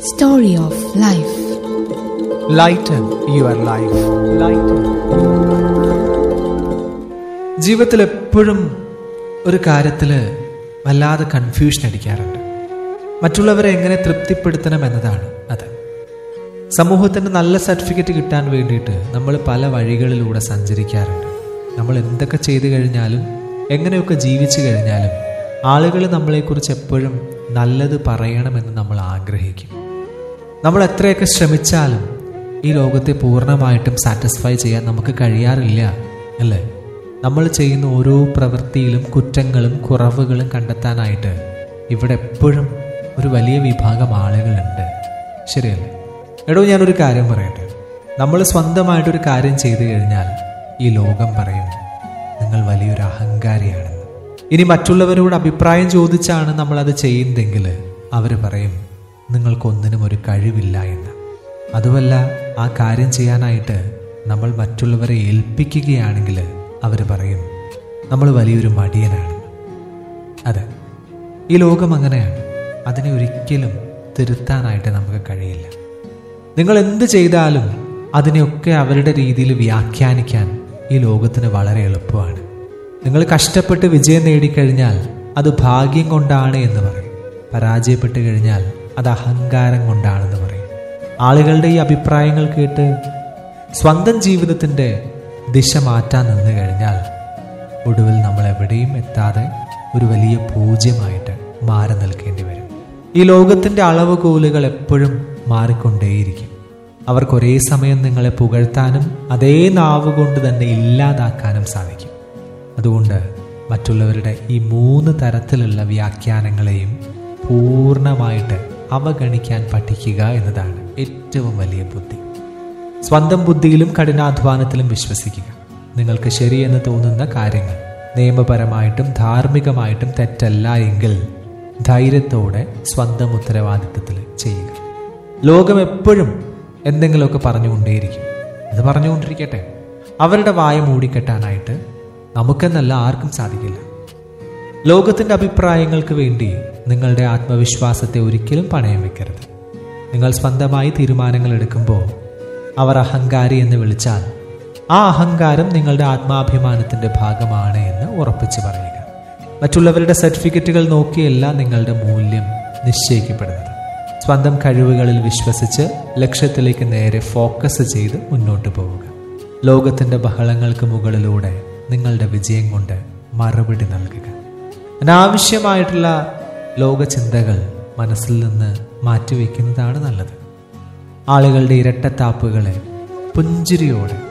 Story of Life. Lighten your life lighten ജീവിതത്തിൽ എപ്പോഴും ഒരു കാര്യത്തിൽ വല്ലാതെ കൺഫ്യൂഷൻ അടിക്കാറുണ്ട് മറ്റുള്ളവരെ എങ്ങനെ തൃപ്തിപ്പെടുത്തണം എന്നതാണ് അത് സമൂഹത്തിന് നല്ല സർട്ടിഫിക്കറ്റ് കിട്ടാൻ വേണ്ടിയിട്ട് നമ്മൾ പല വഴികളിലൂടെ സഞ്ചരിക്കാറുണ്ട് നമ്മൾ എന്തൊക്കെ ചെയ്തു കഴിഞ്ഞാലും എങ്ങനെയൊക്കെ ജീവിച്ചു കഴിഞ്ഞാലും ആളുകൾ നമ്മളെക്കുറിച്ച് എപ്പോഴും നല്ലത് പറയണമെന്ന് നമ്മൾ ആഗ്രഹിക്കും നമ്മൾ എത്രയൊക്കെ ശ്രമിച്ചാലും ഈ ലോകത്തെ പൂർണ്ണമായിട്ടും സാറ്റിസ്ഫൈ ചെയ്യാൻ നമുക്ക് കഴിയാറില്ല അല്ലേ നമ്മൾ ചെയ്യുന്ന ഓരോ പ്രവൃത്തിയിലും കുറ്റങ്ങളും കുറവുകളും കണ്ടെത്താനായിട്ട് ഇവിടെ എപ്പോഴും ഒരു വലിയ വിഭാഗം ആളുകളുണ്ട് ശരിയല്ലേ എടോ ഞാനൊരു കാര്യം പറയട്ടെ നമ്മൾ സ്വന്തമായിട്ടൊരു കാര്യം ചെയ്തു കഴിഞ്ഞാൽ ഈ ലോകം പറയും നിങ്ങൾ വലിയൊരു അഹങ്കാരിയാണെന്ന് ഇനി മറ്റുള്ളവരോട് അഭിപ്രായം ചോദിച്ചാണ് നമ്മൾ അത് ചെയ്യുന്നതെങ്കിൽ അവർ പറയും നിങ്ങൾക്കൊന്നിനും ഒരു കഴിവില്ല എന്ന് അതുമല്ല ആ കാര്യം ചെയ്യാനായിട്ട് നമ്മൾ മറ്റുള്ളവരെ ഏൽപ്പിക്കുകയാണെങ്കിൽ അവർ പറയും നമ്മൾ വലിയൊരു മടിയനാണെന്ന് അതെ ഈ ലോകം അങ്ങനെയാണ് അതിനെ ഒരിക്കലും തിരുത്താനായിട്ട് നമുക്ക് കഴിയില്ല നിങ്ങൾ എന്ത് ചെയ്താലും അതിനെയൊക്കെ അവരുടെ രീതിയിൽ വ്യാഖ്യാനിക്കാൻ ഈ ലോകത്തിന് വളരെ എളുപ്പമാണ് നിങ്ങൾ കഷ്ടപ്പെട്ട് വിജയം നേടിക്കഴിഞ്ഞാൽ അത് ഭാഗ്യം കൊണ്ടാണ് എന്ന് പറയും പരാജയപ്പെട്ട് കഴിഞ്ഞാൽ അത് അഹങ്കാരം കൊണ്ടാണെന്ന് പറയും ആളുകളുടെ ഈ അഭിപ്രായങ്ങൾ കേട്ട് സ്വന്തം ജീവിതത്തിൻ്റെ ദിശ മാറ്റാൻ നിന്ന് കഴിഞ്ഞാൽ ഒടുവിൽ നമ്മൾ എവിടെയും എത്താതെ ഒരു വലിയ പൂജ്യമായിട്ട് മാറി നിൽക്കേണ്ടി വരും ഈ ലോകത്തിൻ്റെ അളവുകോലുകൾ എപ്പോഴും മാറിക്കൊണ്ടേയിരിക്കും അവർക്ക് ഒരേ സമയം നിങ്ങളെ പുകഴ്ത്താനും അതേ നാവ് കൊണ്ട് തന്നെ ഇല്ലാതാക്കാനും സാധിക്കും അതുകൊണ്ട് മറ്റുള്ളവരുടെ ഈ മൂന്ന് തരത്തിലുള്ള വ്യാഖ്യാനങ്ങളെയും പൂർണ്ണമായിട്ട് അവഗണിക്കാൻ പഠിക്കുക എന്നതാണ് ഏറ്റവും വലിയ ബുദ്ധി സ്വന്തം ബുദ്ധിയിലും കഠിനാധ്വാനത്തിലും വിശ്വസിക്കുക നിങ്ങൾക്ക് ശരിയെന്ന് തോന്നുന്ന കാര്യങ്ങൾ നിയമപരമായിട്ടും ധാർമ്മികമായിട്ടും തെറ്റല്ല എങ്കിൽ ധൈര്യത്തോടെ സ്വന്തം ഉത്തരവാദിത്തത്തിൽ ചെയ്യുക ലോകം എപ്പോഴും എന്തെങ്കിലുമൊക്കെ പറഞ്ഞുകൊണ്ടേയിരിക്കും അത് പറഞ്ഞുകൊണ്ടിരിക്കട്ടെ അവരുടെ വായ മൂടിക്കെട്ടാനായിട്ട് നമുക്കെന്നല്ല ആർക്കും സാധിക്കില്ല ലോകത്തിന്റെ അഭിപ്രായങ്ങൾക്ക് വേണ്ടി നിങ്ങളുടെ ആത്മവിശ്വാസത്തെ ഒരിക്കലും പണയം വെക്കരുത് നിങ്ങൾ സ്വന്തമായി തീരുമാനങ്ങൾ എടുക്കുമ്പോൾ അവർ അഹങ്കാരി എന്ന് വിളിച്ചാൽ ആ അഹങ്കാരം നിങ്ങളുടെ ആത്മാഭിമാനത്തിന്റെ ഭാഗമാണ് എന്ന് ഉറപ്പിച്ചു പറയുക മറ്റുള്ളവരുടെ സർട്ടിഫിക്കറ്റുകൾ നോക്കിയല്ല നിങ്ങളുടെ മൂല്യം നിശ്ചയിക്കപ്പെടുന്നത് സ്വന്തം കഴിവുകളിൽ വിശ്വസിച്ച് ലക്ഷ്യത്തിലേക്ക് നേരെ ഫോക്കസ് ചെയ്ത് മുന്നോട്ട് പോവുക ലോകത്തിന്റെ ബഹളങ്ങൾക്ക് മുകളിലൂടെ നിങ്ങളുടെ വിജയം കൊണ്ട് മറുപടി നൽകുക അനാവശ്യമായിട്ടുള്ള ലോകചിന്തകൾ മനസ്സിൽ നിന്ന് മാറ്റിവെക്കുന്നതാണ് നല്ലത് ആളുകളുടെ ഇരട്ടത്താപ്പുകളെ പുഞ്ചിരിയോടെ